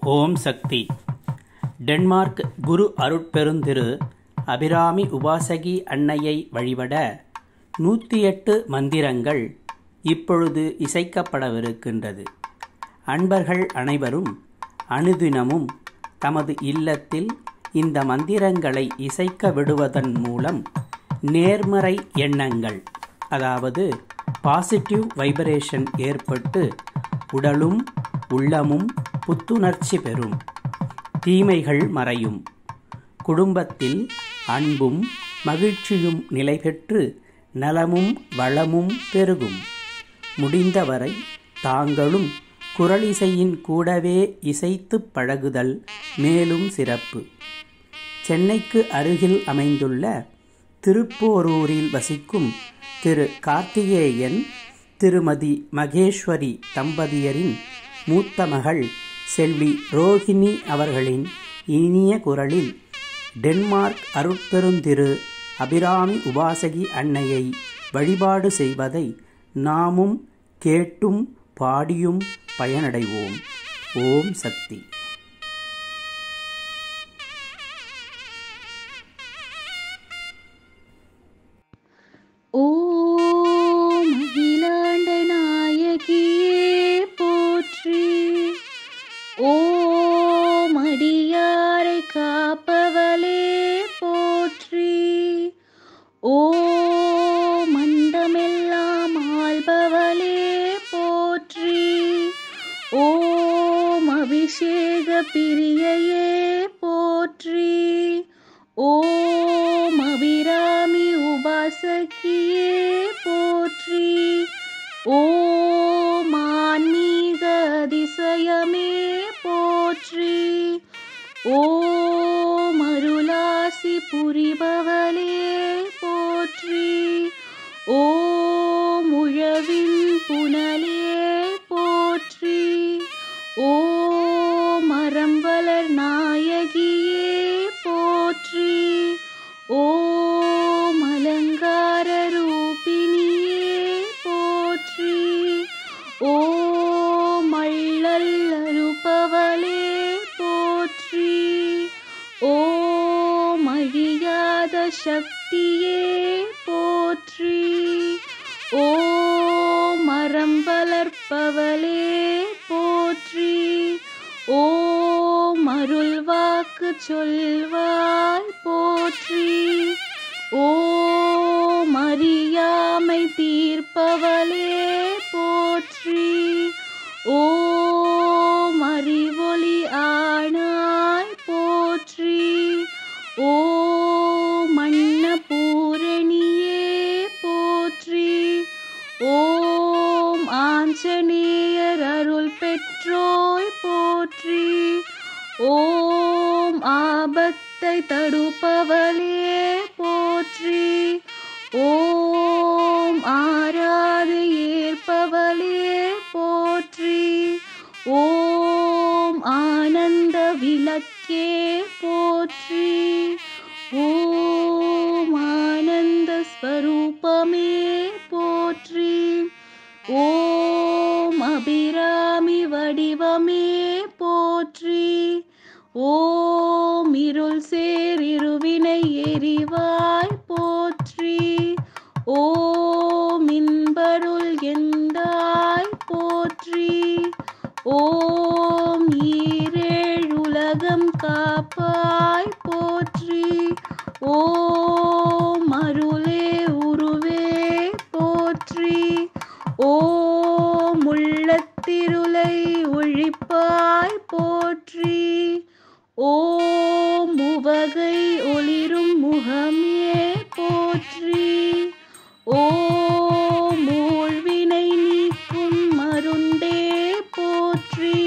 ஓம் சக்தி Denmark குரு அருட்பெருந்திரு அபிராமி உபாசகி அன்னையை வழிபட நூற்றி எட்டு மந்திரங்கள் இப்பொழுது இசைக்கப்படவிருக்கின்றது அன்பர்கள் அனைவரும் அனுதினமும் தமது இல்லத்தில் இந்த மந்திரங்களை இசைக்க விடுவதன் மூலம் நேர்மறை எண்ணங்கள் அதாவது பாசிட்டிவ் வைப்ரேஷன் ஏற்பட்டு உடலும் உள்ளமும் புத்துணர்ச்சி பெறும் தீமைகள் மறையும் குடும்பத்தில் அன்பும் மகிழ்ச்சியும் நிலை பெற்று நலமும் வளமும் பெருகும் முடிந்தவரை தாங்களும் குரலிசையின் கூடவே இசைத்துப் பழகுதல் மேலும் சிறப்பு சென்னைக்கு அருகில் அமைந்துள்ள திருப்போரூரில் வசிக்கும் திரு கார்த்திகேயன் திருமதி மகேஸ்வரி தம்பதியரின் மூத்த மகள் செல்வி ரோஹிணி அவர்களின் இனிய குரலில் டென்மார்க் அருட்பெருந்திரு அபிராமி உபாசகி அன்னையை வழிபாடு செய்வதை நாமும் கேட்டும் பாடியும் பயனடைவோம் ஓம் சக்தி ஓம் அகிலாண்ட நாயகியே போற்றி ஓம் அடியாரை காப்பவளே போற்றி ஓம் மண்டமெல்லாம் ஆள்பவளே போற்றி ஓம் அபிஷேக பிரியையே போற்றி ஓம் அபிராமி உபாசகியே போற்றி ஓம் ஆன்மீக அதிசயமே போற்றி ஓம் அருளாசி புரிபவளே போற்றி ஓம் உழவின் புனலே போற்றி ஓம் அறம்பலர் நாயகியே போற்றி ஓம் அலங்கார ரூபிணியே போற்றி ஓம் அள்ளல் அருப்பவளே போற்றி ஓம் அழியாத சக்தியே போற்றி ஓம் அறம் வளர்ப்பவளே போற்றி ஓம் அருள் வாக்கு சொல்வாய் போற்றி ஓம் அறியாமை தீர்ப்பவளே போற்றி ஓம் அறிவொளி ஆனாய் போற்றி ஓம் அன்னபூரணியே போற்றி ஓம் ஆஞ்சநேயர் அருள் பெற்றோய் போற்றி ஓம் ஆபத்தை தடுப்பவளே போற்றி ஓம் ஆராது ஏற்பவளே போற்றி ஓம் ஆனந்த விளக்கே போற்றி ஓம் ஆனந்த ஸ்வரூபமே போற்றி ஓம் அபிராமி வடிவமே போற்றி ஓம் இருள் சேர் இருவினை எரிவாய் போற்றி ஓம் இன்பருள் எந்தாய் போற்றி ஓம் ஈரேழ் உலகம் காப்பாய் போற்றி ஓம் அருளே உருவே போற்றி ஓம் உள்ளத்திருளை ஒழிப்பாய் போற்றி ஓம் உவகை ஒளிரும் முகமே போற்றி ஓம் ஊழ்வினை நீக்கும் மருந்தே போற்றி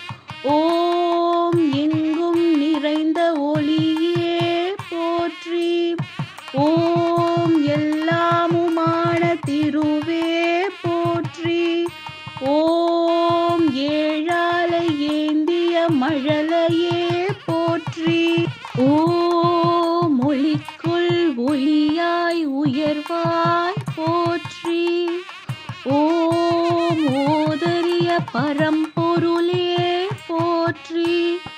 ஓம் எங்கும் நிறைந்த ஒளியே போற்றி ஓம் எல்லாமுமான திருவே போற்றி ஓம் ஏழாலை ஏந்திய மழலையே போற்றி ஓம் ஒளிக்குள் ஒளியாய் உயர்வாய் போற்றி ஓம் ஓதரிய பரம்பொருளே போற்றி போற்றி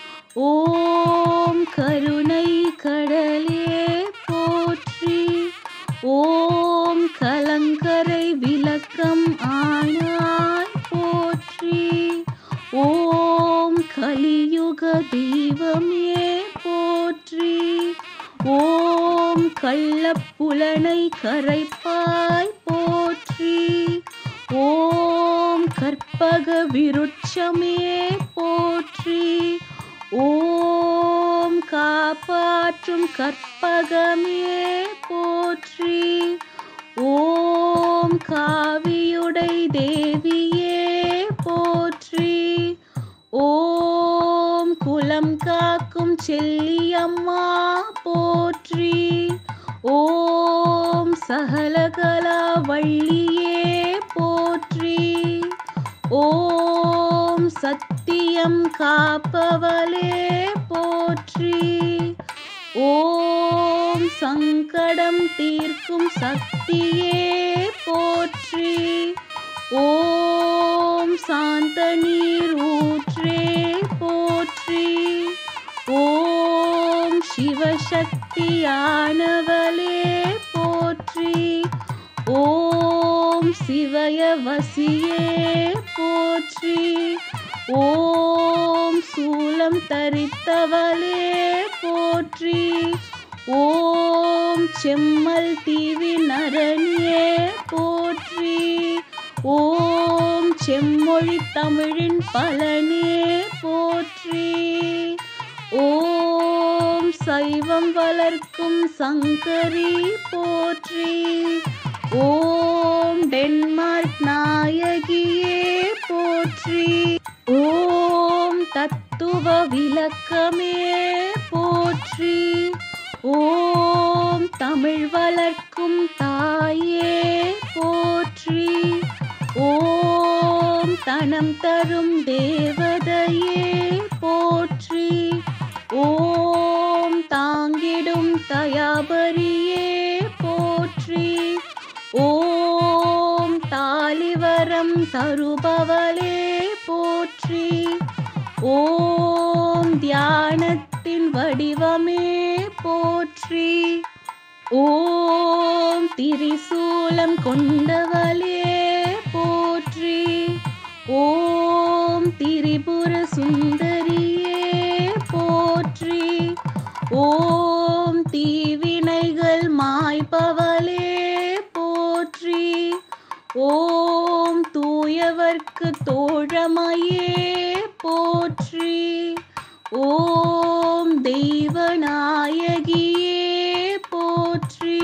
ஓம் கருணை கடலே போற்றி ஓம் கலங்கரை விளக்கம் ஆனாய் போற்றி ஓம் கலியுக தெய்வமே போற்றி ஓம் கள்ளப்புலனை கரைப்பாய் போற்றி ஓம் கற்பக விருட்சமே போற்றி ஓம் காப்பாற்றும் கற்பகமே போற்றி ஓம் காவியுடை தேவியே போற்றி ஓம் குலம் காக்கும் செல்லியம்மா போற்றி ஓம் சகலகலா வள்ளியே போற்றி ஓம் சத்தியம் காப்பவளே போற்றி ஓம் சங்கடம் தீர்க்கும் சக்தியே போற்றி ஓம் சாந்த நீர் ஊற்றே போற்றி ஓம் சிவசக்தியானவளே போற்றி ஓம் சிவய வசியே போற்றி ஓம் சூலம் தரித்தவளே போற்றி ஓம் செம்மல் தீவி நரணியே போற்றி ஓம் செம்மொழி தமிழின் பலனே போற்றி ஓம் சைவம் வளர்க்கும் சங்கரி போற்றி ஓம் டென்மார்க் நாயகியே போற்றி ஓம் தத்துவ விளக்கமே போற்றி ஓம் தமிழ் வளர்க்கும் தாயே போற்றி ஓம் தனம் தரும் தேவதையே போற்றி ஓம் தாங்கிடும் தயாபரியே போற்றி ஓம் தாலிவரம் தருபவளே போற்றி ஓம் தியானத்தின் வடிவமே போற்றி ஓம் திரிசூலம் கொண்டவளே போற்றி ஓம் திரிபுர சுந்தரியே போற்றி ஓம் தீவினைகள் மாய்பவளே போற்றி ஓம் தூயவர்க்கு தோழமையே போற்றி ஓம் தெய்வநாயகியே போற்றி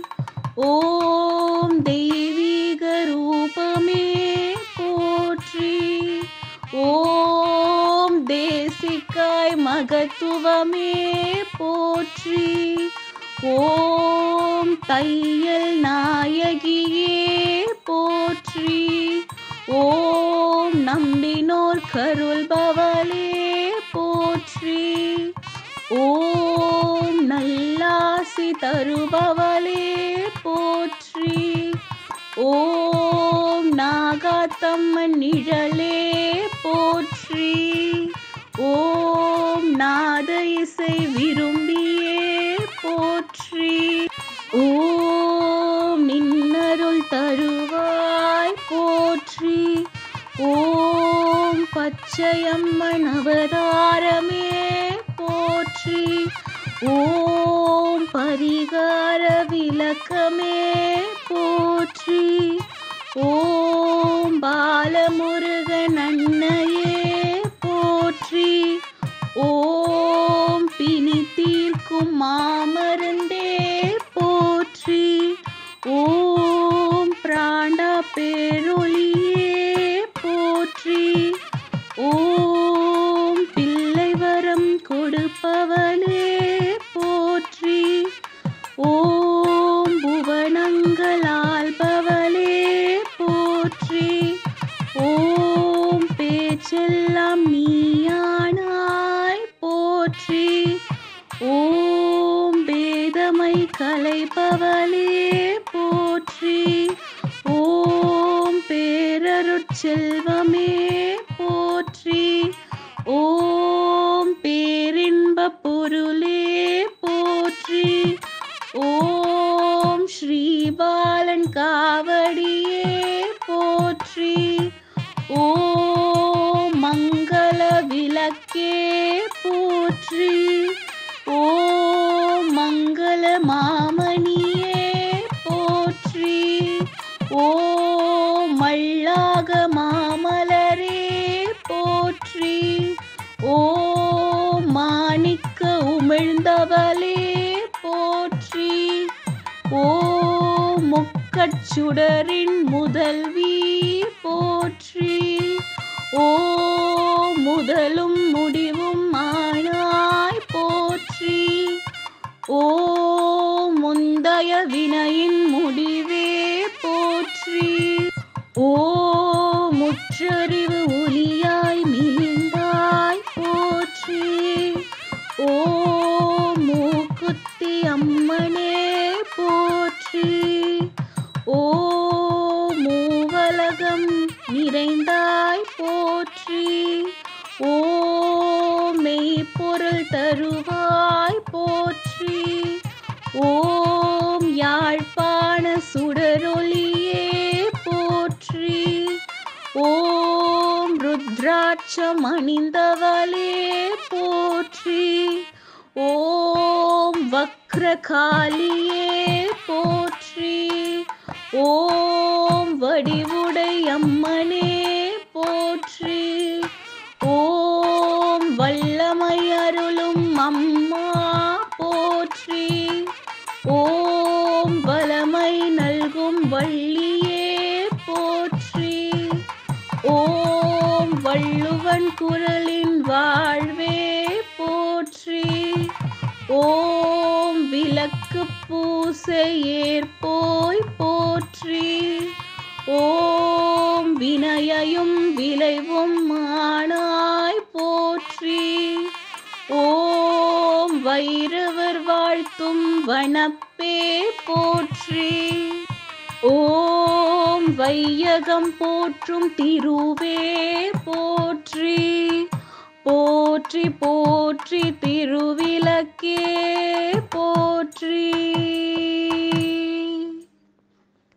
ஓம் தெய்வீக ரூபமே போற்றி ஓம் தேசிக்காய் மகத்துவமே போற்றி ஓம் தையல் நாயகியே போற்றி ஓம் நம்பினோர் கருள்பவளே போற்றி ஓம் நல்லாசி தருபவளே போற்றி ஓம் நாகாத்தம்மன் நிழலே போற்றி ஓம் நாத இசை விரும்பியே போற்றி ஓம் நின்னருள் தருவாய் போற்றி ஓம் பச்சையம்மன் அவதாரமே போற்றி ஓம் பரிகார விளக்கமே போற்றி ஓம் பாலமுருகன் அன்னையே போற்றி ஓம் பிணி தீர்க்கும் மாமருந்தே போற்றி ஓம் பிராண்டா பேரொளியே போற்றி ஓம் பிள்ளை வரம் கொடுப்பவளே போற்றி ஓம் புவனங்கள் ஆள்பவளே போற்றி ஓம் பேச்செல்லாம் நீயானாய் போற்றி ஓம் வேதமை கலைப்பவளே போற்றி ஓம் பேரருட்செல்வமே போற்றி ஓம் பேரின்ப பொருளே போற்றி ஓம் ஸ்ரீபாலன் காவடியே போற்றி ஓம் மங்கள விளக்கே போற்றி ஓம் மங்கள மாமணியே போற்றி ஓம் மல்லாக மாமலரே போற்றி ஓம் மாணிக்க உமிழ்ந்தவளே போற்றி ஓம் முக்கச்சுடரின் முதல்வி போற்றி ஓம் முதலும் முடிவும் ஆனாய் போற்றி ஓம் முந்தைய வினையின் முடிவே போற்றி ஓம் முற்றறிவு ஒளியாய் மிளிந்தாய் போற்றி ஓம் மூக்குத்தி அம்மனே போற்றி ஓம் மூவலகம் நிறைந்தாய் போற்றி ஓம் மெய்ப்பொருள் தருவாய் போற்றி ஓம் யாழ்ப்பாண சுடரொளியே போற்றி ஓம் ருத்ராட்சம் அணிந்தவளே போற்றி ஓம் வக்ரகாலியே போற்றி ஓம் வடிவுடை அம்மனே போற்றி ஓம் வல்லமை அருளும் அம்மா போற்றி ஓம் வலமை நல்கும் வள்ளியே போற்றி ஓம் வள்ளுவன் குரலின் வாழ்வே போற்றி ஓம் விளக்கு பூசை ஏற்போய் போற்றி ஓம் வினையையும் விளைவும் மானாய் போற்றி ஓம் வைரவர் வாழ்த்தும் வனப்பே போற்றி ஓம் வையகம் போற்றும் திருவே போற்றி போற்றி போற்றி